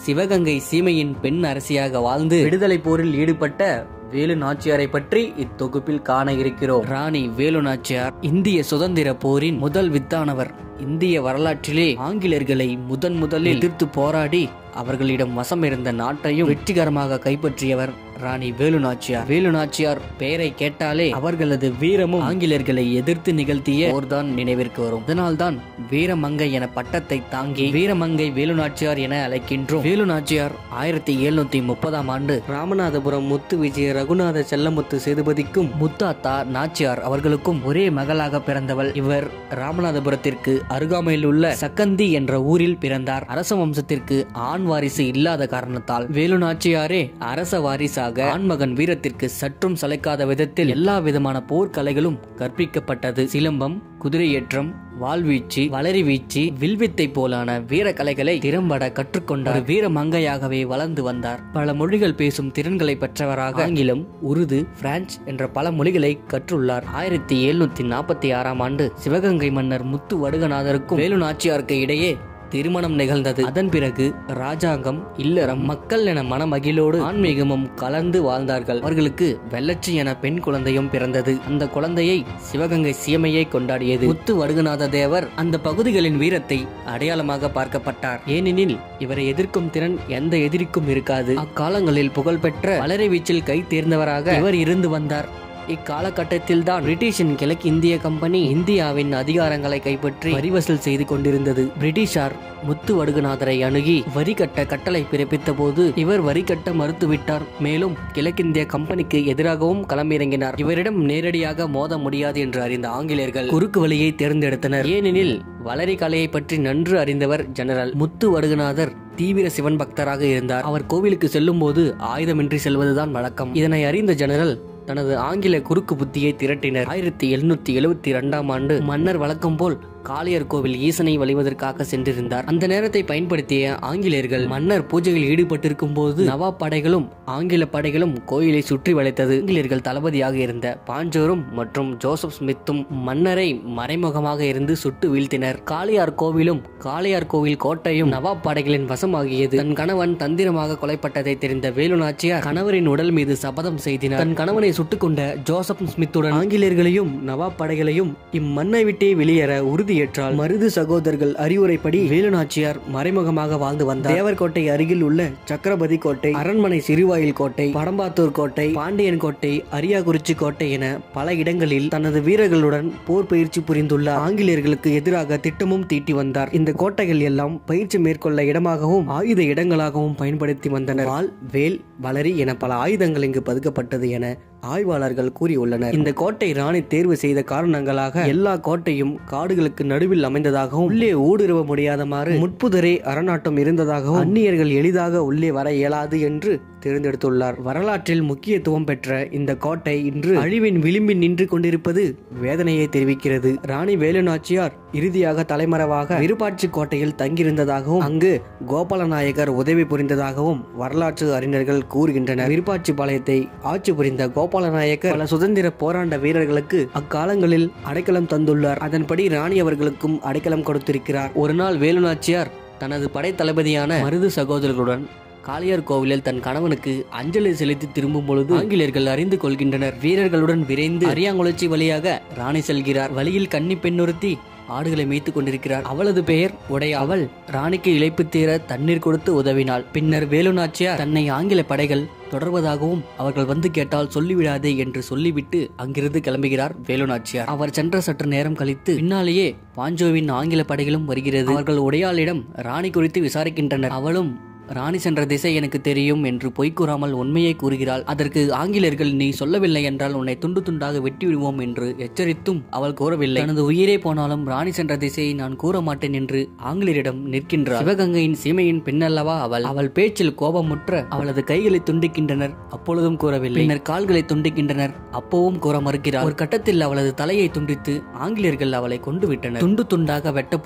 சிவகங்கை சீமையின் பெண் அரசியாக வாழ்ந்து விடுதலை போரில் ஈடுபட்ட வேலு நாச்சியாரை பற்றி இத்தொகுப்பில் காண இருக்கிறோம் ராணி வேலு நாச்சியார் இந்திய சுதந்திர போரின் முதல் வித்தானவர் இந்திய வரலாற்றிலே ஆங்கிலேயர்களை முதன் முதலில் எதிர்த்து போராடி அவர்களிடம் வசம் இருந்த நாட்டையும் வெற்றிகரமாக கைப்பற்றியவர் ராணி வேலு நாச்சியார் வேலு நாச்சியார் பெயரை கேட்டாலே அவர்களது வீரமும் ஆங்கிலேயர்களை எதிர்த்து நிகழ்த்திய போர்தான் நினைவிற்கு வரும் இதனால்தான் வீரமங்கை என பட்டத்தை தாங்கி வீரமங்கை வேலு நாச்சியார் என அழைக்கின்றோம் வேலு நாச்சியார் ஆயிரத்தி எழுநூத்தி முப்பதாம் ஆண்டு ராமநாதபுரம் முத்து விஜய ரகுநாத செல்லமுத்து சேதுபதிக்கும் முத்தாத்தா நாச்சியார் அவர்களுக்கும் ஒரே மகளாக பிறந்தவள் இவர் ராமநாதபுரத்திற்கு அருகாமையில் உள்ள சக்கந்தி என்ற ஊரில் பிறந்தார் அரச வம்சத்திற்கு ஆண் வாரிசு இல்லாத காரணத்தால் வேலு நாச்சியாரே அரச வாரிசாக ஆண்மகன் வீரத்திற்கு சற்றும் சளைக்காத விதத்தில் எல்லா விதமான போர்க்கலைகளும் கற்பிக்கப்பட்டது சிலம்பம் குதிரையேற்றம் வாழ்வீச்சு வளரி வீச்சு வில்வித்தை போலான வீரக்கலைகளை திறம்பட கற்றுக்கொண்டார் ஒரு வீர மங்கையாகவே வளர்ந்து வந்தார் பல மொழிகள் பேசும் திறன்களை பெற்றவராக ஆங்கிலம் உருது பிரான்ச் என்ற பல மொழிகளை கற்றுள்ளார் ஆயிரத்தி எழுநூத்தி நாற்பத்தி ஆறாம் ஆண்டு சிவகங்கை மன்னர் முத்து வடுகநாதருக்கும் வேலு நாச்சியாருக்கு இடையே திருமணம் நிகழ்ந்தது அதன் பிறகு ராஜாங்கம் இல்லறம் மக்கள் என மனமகிழோடு ஆன்மீகமும் கலந்து வாழ்ந்தார்கள் அவர்களுக்கு வெள்ளச்சி என பெண் குழந்தையும் பிறந்தது அந்த குழந்தையை சிவகங்கை சீமையை கொண்டாடியது முத்து வடுகநாத தேவர் அந்த பகுதிகளின் வீரத்தை அடையாளமாக பார்க்கப்பட்டார் ஏனெனில் இவரை எதிர்க்கும் திறன் எந்த எதிரிக்கும் இருக்காது அக்காலங்களில் புகழ்பெற்ற வளரை வீச்சில் கை தேர்ந்தவராக இவர் இருந்து வந்தார் இக்காலகட்டத்தில் தான் பிரிட்டிஷின் கிழக்கு இந்திய கம்பெனி இந்தியாவின் அதிகாரங்களை கைப்பற்றி வரி வசூல் செய்து கொண்டிருந்தது பிரிட்டிஷார் முத்து வடுகநாதரை அணுகி வரி கட்ட கட்டளை பிறப்பித்த போது இவர் வரி கட்ட மறுத்துவிட்டார் மேலும் கிழக்கிந்திய கம்பெனிக்கு எதிராகவும் களமிறங்கினார் இவரிடம் நேரடியாக மோத முடியாது என்று அறிந்த ஆங்கிலேயர்கள் குறுக்கு வழியை தேர்ந்தெடுத்தனர் ஏனெனில் வளரி கலையை பற்றி நன்கு அறிந்தவர் ஜெனரல் முத்து வடுகநாதர் தீவிர சிவன் பக்தராக இருந்தார் அவர் கோவிலுக்கு செல்லும் போது ஆயுதமின்றி செல்வதுதான் வழக்கம் இதனை அறிந்த ஜெனரல் தனது ஆங்கில குறுக்கு புத்தியை திரட்டினர் ஆயிரத்தி எழுநூத்தி எழுபத்தி இரண்டாம் ஆண்டு மன்னர் வழக்கம் போல் காளியர் கோவில் ஈசனை வழிவதற்காக சென்றிருந்தார் அந்த நேரத்தை பயன்படுத்திய ஆங்கிலேயர்கள் மன்னர் பூஜையில் ஈடுபட்டிருக்கும் போது நவாப் படைகளும் ஆங்கில படைகளும் கோயிலை சுற்றி வளைத்தது ஆங்கிலேயர்கள் தளபதியாக இருந்த பாஞ்சோரும் மற்றும் ஜோசப் ஸ்மித்தும் மன்னரை மறைமுகமாக இருந்து சுட்டு வீழ்த்தினர் காளியார் கோவிலும் காளியார் கோவில் கோட்டையும் நவாப் படைகளின் வசமாகியது தன் கணவன் தந்திரமாக கொலைப்பட்டதை தெரிந்த வேலு நாச்சியார் கணவரின் உடல் மீது சபதம் செய்தினார் தன் கணவனை சுட்டுக் கொண்ட ஜோசப் ஸ்மித்துடன் ஆங்கிலேயர்களையும் நவாப் படைகளையும் இம்மண்ணை விட்டே வெளியேற உறுதியேற்றால் மருது சகோதரர்கள் அறிவுரைப்படி வேலு நாச்சியார் மறைமுகமாக வாழ்ந்து வந்தார் தேவர்கோட்டை அருகில் உள்ள சக்கரபதி கோட்டை அரண்மனை சிறுவாயில் கோட்டை படம்பாத்தூர் கோட்டை பாண்டியன் கோட்டை அரியாகுறிச்சி கோட்டை என பல இடங்களில் தனது வீரர்களுடன் போர் பயிற்சி புரிந்துள்ள ஆங்கிலேயர்களுக்கு எதிராக திட்டமும் தீட்டி வந்தார் இந்த கோட்டைகள் எல்லாம் பயிற்சி மேற்கொள்ள இடமாகவும் ஆயுத இடங்களாகவும் பயன்படுத்தி வந்தனர் வாள் வேல் வளரி என பல ஆயுதங்கள் இங்கு பதுக்கப்பட்டது என ஆய்வாளர்கள் கூறியுள்ளனர் இந்த கோட்டை ராணி தேர்வு செய்த காரணங்களாக எல்லா கோட்டையும் காடுகளுக்கு நடுவில் அமைந்ததாகவும் உள்ளே ஊடுருவ முடியாதமாறு முட்புதரே அரணாட்டம் இருந்ததாகவும் அந்நியர்கள் எளிதாக உள்ளே வர இயலாது என்று தேர்ந்தெடுத்துள்ளார் வரலாற்றில் முக்கியத்துவம் பெற்ற இந்த கோட்டை இன்று அழிவின் விளிம்பில் நின்று கொண்டிருப்பது வேதனையை தெரிவிக்கிறது ராணி வேலுநாச்சியார் இறுதியாக தலைமறைவாக விருப்பாட்சி கோட்டையில் தங்கியிருந்ததாகவும் அங்கு கோபாலநாயகர் உதவி புரிந்ததாகவும் வரலாற்று அறிஞர்கள் கூறுகின்றனர் விருப்பாட்சி பாளையத்தை ஆட்சி புரிந்த கோபாலநாயக்கர் பல சுதந்திர போராட்ட வீரர்களுக்கு அக்காலங்களில் அடைக்கலம் தந்துள்ளார் அதன்படி ராணி அவர்களுக்கும் அடைக்கலம் கொடுத்திருக்கிறார் ஒரு நாள் வேலுநாச்சியார் தனது படை தளபதியான மருது சகோதரர்களுடன் காளியார் கோவிலில் தன் கணவனுக்கு அஞ்சலி செலுத்தி திரும்பும் பொழுது ஆங்கிலேயர்கள் அறிந்து கொள்கின்றனர் வீரர்களுடன் விரைந்து அரியாங்குளச்சி வழியாக ராணி செல்கிறார் வழியில் கன்னி பெண்ணொருத்தி ஆடுகளை மேய்த்து கொண்டிருக்கிறார் அவளது பெயர் உடைய அவள் ராணிக்கு இழைப்பு தீர தண்ணீர் கொடுத்து உதவினாள் பின்னர் வேலுநாச்சியார் தன்னை ஆங்கில படைகள் தொடர்வதாகவும் அவர்கள் வந்து கேட்டால் சொல்லிவிடாதே என்று சொல்லிவிட்டு அங்கிருந்து கிளம்புகிறார் வேலுநாச்சியார் அவர் சென்ற சற்று நேரம் கழித்து பின்னாலேயே பாஞ்சோவின் ஆங்கில படைகளும் வருகிறது அவர்கள் உடையாளிடம் ராணி குறித்து விசாரிக்கின்றனர் அவளும் ராணி சென்ற திசை எனக்கு தெரியும் என்று பொய் கூறாமல் உண்மையை கூறுகிறாள் அதற்கு ஆங்கிலேயர்கள் நீ சொல்லவில்லை என்றால் உன்னை துண்டு துண்டாக வெட்டி விடுவோம் என்று எச்சரித்தும் அவள் கூறவில்லை தனது உயிரே போனாலும் ராணி சென்ற திசையை நான் கூற மாட்டேன் என்று ஆங்கிலேயரிடம் நிற்கின்றார் சிவகங்கையின் சீமையின் பெண்ணல்லவா அவள் அவள் பேச்சில் கோபமுற்ற அவளது கைகளை துண்டிக்கின்றனர் அப்பொழுதும் கூறவில்லை பின்னர் கால்களை துண்டிக்கின்றனர் அப்பவும் கூற மறுக்கிறார் ஒரு கட்டத்தில் அவளது தலையை துண்டித்து ஆங்கிலேயர்கள் அவளை கொண்டு விட்டனர் துண்டு துண்டாக வெட்டப்பட்டும்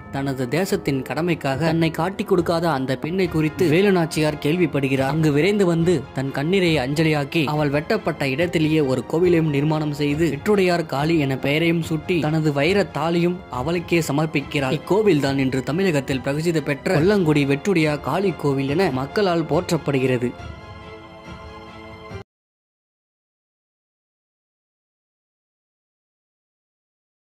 தனது தேசத்தின் கடமைக்காக தன்னை காட்டிக் கொடுக்காத அந்த பெண்ணை குறித்து வேலுநாச்சியார் கேள்விப்படுகிறார் அங்கு விரைந்து வந்து தன் கண்ணீரை அஞ்சலியாக்கி அவள் வெட்டப்பட்ட இடத்திலேயே ஒரு கோவிலையும் நிர்மாணம் செய்து வெற்றுடையார் காளி என பெயரையும் சூட்டி தனது வைர தாலியும் அவளுக்கே சமர்ப்பிக்கிறார் இக்கோவில் தான் இன்று தமிழகத்தில் பிரசித்தி பெற்ற கொல்லங்குடி வெற்றுடையா காளி கோவில் என மக்களால் போற்றப்படுகிறது